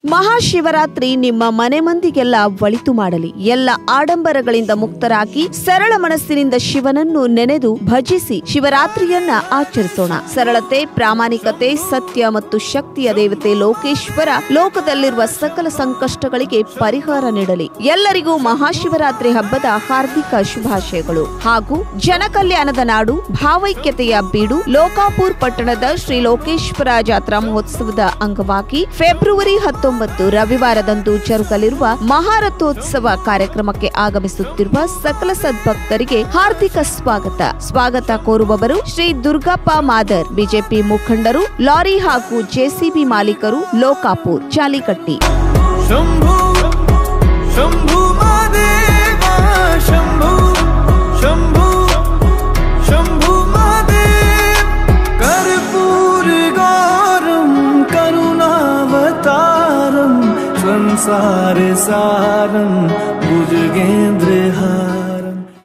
ಮಹಾಶಿವರಾತ್ರಿ ನಿಮ್ಮ ಮನೆ ಮಂದಿಗೆಲ್ಲ ಒಳಿತು ಮಾಡಲಿ ಎಲ್ಲ ಆಡಂಬರಗಳಿಂದ ಮುಕ್ತರಾಗಿ ಸರಳ ಮನಸ್ಸಿನಿಂದ ಶಿವನನ್ನು ನೆನೆದು ಭಜಿಸಿ ಶಿವರಾತ್ರಿಯನ್ನ ಆಚರಿಸೋಣ ಸರಳತೆ ಪ್ರಾಮಾಣಿಕತೆ ಸತ್ಯ ಮತ್ತು ಶಕ್ತಿಯ ದೇವತೆ ಲೋಕೇಶ್ವರ ಲೋಕದಲ್ಲಿರುವ ಸಕಲ ಸಂಕಷ್ಟಗಳಿಗೆ ಪರಿಹಾರ ನೀಡಲಿ ಎಲ್ಲರಿಗೂ ಮಹಾಶಿವರಾತ್ರಿ ಹಬ್ಬದ ಹಾರ್ದಿಕ ಶುಭಾಶಯಗಳು ಹಾಗೂ ಜನಕಲ್ಯಾಣದ ನಾಡು ಭಾವೈಕ್ಯತೆಯ ಬೀಡು ಲೋಕಾಪುರ್ ಪಟ್ಟಣದ ಶ್ರೀ ಲೋಕೇಶ್ವರ ಜಾತ್ರಾ ಮಹೋತ್ಸವದ ಅಂಗವಾಗಿ ಫೆಬ್ರವರಿ ಹತ್ತೊಂಬತ್ತು ರವಿವಾರದಂದು ಜರುಗಲಿರುವ ಮಹಾರಥೋತ್ಸವ ಕಾರ್ಯಕ್ರಮಕ್ಕೆ ಆಗಮಿಸುತ್ತಿರುವ ಸಕಲ ಸದ್ಭಕ್ತರಿಗೆ ಹಾರ್ದಿಕ ಸ್ವಾಗತ ಸ್ವಾಗತ ಕೋರುವವರು ಶ್ರೀ ದುರ್ಗಪ್ಪ ಮಾದರ್ ಬಿಜೆಪಿ ಮುಖಂಡರು ಲಾರಿ ಹಾಗೂ ಜೆಸಿಬಿ ಮಾಲೀಕರು ಲೋಕಾಪುರ್ ಚಾಲಿಕಟ್ಟಿ शम्भु शम्भु महादेव शम्भु शम्भु शम्भु महादेव कर्पूरगौरं करुणावतारं संसारसारं भुजगेन्द्रहारम्